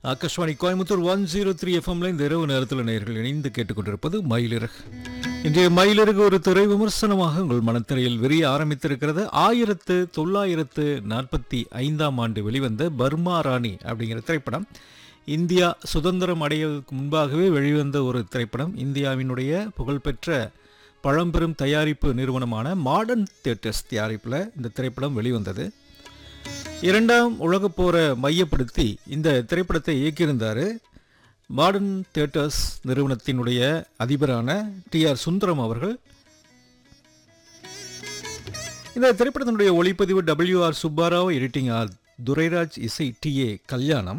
Akashvani Coimbatore one zero three எஃப்எம்ல இந்த இரவு நேரத்தில் நேர்கள் இணைந்து கேட்டுக்கொண்டிருப்பது மயிலிறகு இன்றைய மயிலிறகு ஒரு திரை விமர்சனமாக உங்கள் மனத்திரையில் விரிய ஆரம்பித்திருக்கிறது ஆயிரத்து தொள்ளாயிரத்து நாற்பத்தி ஐந்தாம் ஆண்டு வெளிவந்த பர்மா ராணி அப்படிங்கிற திரைப்படம் இந்தியா சுதந்திரம் அடைவதற்கு முன்பாகவே வெளிவந்த ஒரு திரைப்படம் இந்தியாவினுடைய புகழ்பெற்ற பழம்பெரும் தயாரிப்பு நிறுவனமான மாடர்ன் தியேட்டர்ஸ் தயாரிப்பில் இந்த திரைப்படம் வெளிவந்தது இரண்டாம் உலகப் போரை மையப்படுத்தி இந்த திரைப்படத்தை இயக்கியிருந்தார் மாடர்ன் தியேட்டர்ஸ் நிறுவனத்தினுடைய அதிபரான டி ஆர் சுந்தரம் அவர்கள் இந்த திரைப்படத்தினுடைய ஒளிப்பதிவு W R Subbarao editing R Durairaj இசை டி ஏ கல்யாணம்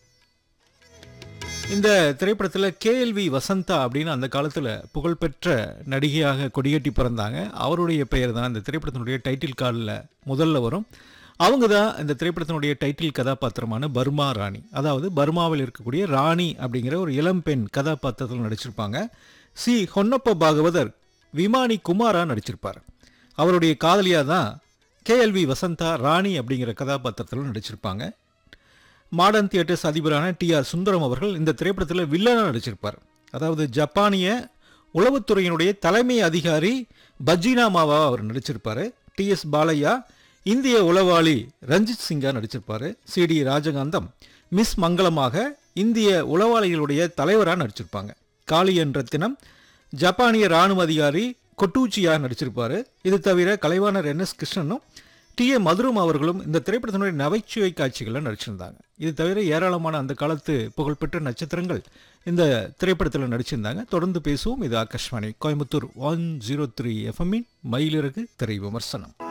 இந்த திரைப்படத்தில் கேஎல்வி வசந்தா அப்படின்னு அந்த காலத்தில் புகழ்பெற்ற நடிகையாக கொடியேட்டி பிறந்தாங்க அவருடைய பெயர் தான் இந்த திரைப்படத்தினுடைய டைட்டில் கார்டில் முதல்ல வரும் அவங்க தான் இந்த திரைப்படத்தினுடைய டைட்டில் கதாபாத்திரமான பர்மா ராணி அதாவது பர்மாவில் இருக்கக்கூடிய ராணி அப்படிங்கிற ஒரு இளம்பெண் கதாபாத்திரத்தில் நடிச்சிருப்பாங்க சி ஹொன்னப்ப பாகவதர் விமானி குமாரா நடிச்சிருப்பார் அவருடைய காதலியாக தான் கேஎல்வி வசந்தா ராணி அப்படிங்கிற கதாபாத்திரத்தில் நடிச்சிருப்பாங்க மாடர்ன் தியேட்டர்ஸ் அதிபரான டி ஆர் சுந்தரம் அவர்கள் இந்த திரைப்படத்தில் வில்லனாக நடிச்சிருப்பார் அதாவது ஜப்பானிய உளவுத்துறையினுடைய தலைமை அதிகாரி பஜ்ஜினாமாவா அவர் நடிச்சிருப்பார் டி எஸ் பாலையா இந்திய உளவாளி ரஞ்சித் சிங்கா நடிச்சிருப்பார் சி டி ராஜகாந்தம் மிஸ் மங்களமாக இந்திய உளவாளிகளுடைய தலைவராக நடிச்சிருப்பாங்க காளி என்ற தினம் ஜப்பானிய ராணுவ அதிகாரி கொட்டூச்சியா நடிச்சிருப்பாரு இது தவிர கலைவாணர் என் எஸ் கிருஷ்ணனும் டி ஏ மதுரம் அவர்களும் இந்த திரைப்படத்தினுடைய நகைச்சுவை காட்சிகளில் நடிச்சிருந்தாங்க இது தவிர ஏராளமான அந்த காலத்து புகழ்பெற்ற நட்சத்திரங்கள் இந்த திரைப்படத்தில் நடிச்சிருந்தாங்க தொடர்ந்து பேசுவோம் இது Akashvani Coimbatore one zero three எஃப்எம்மின் மயிலிறகு திரை விமர்சனம்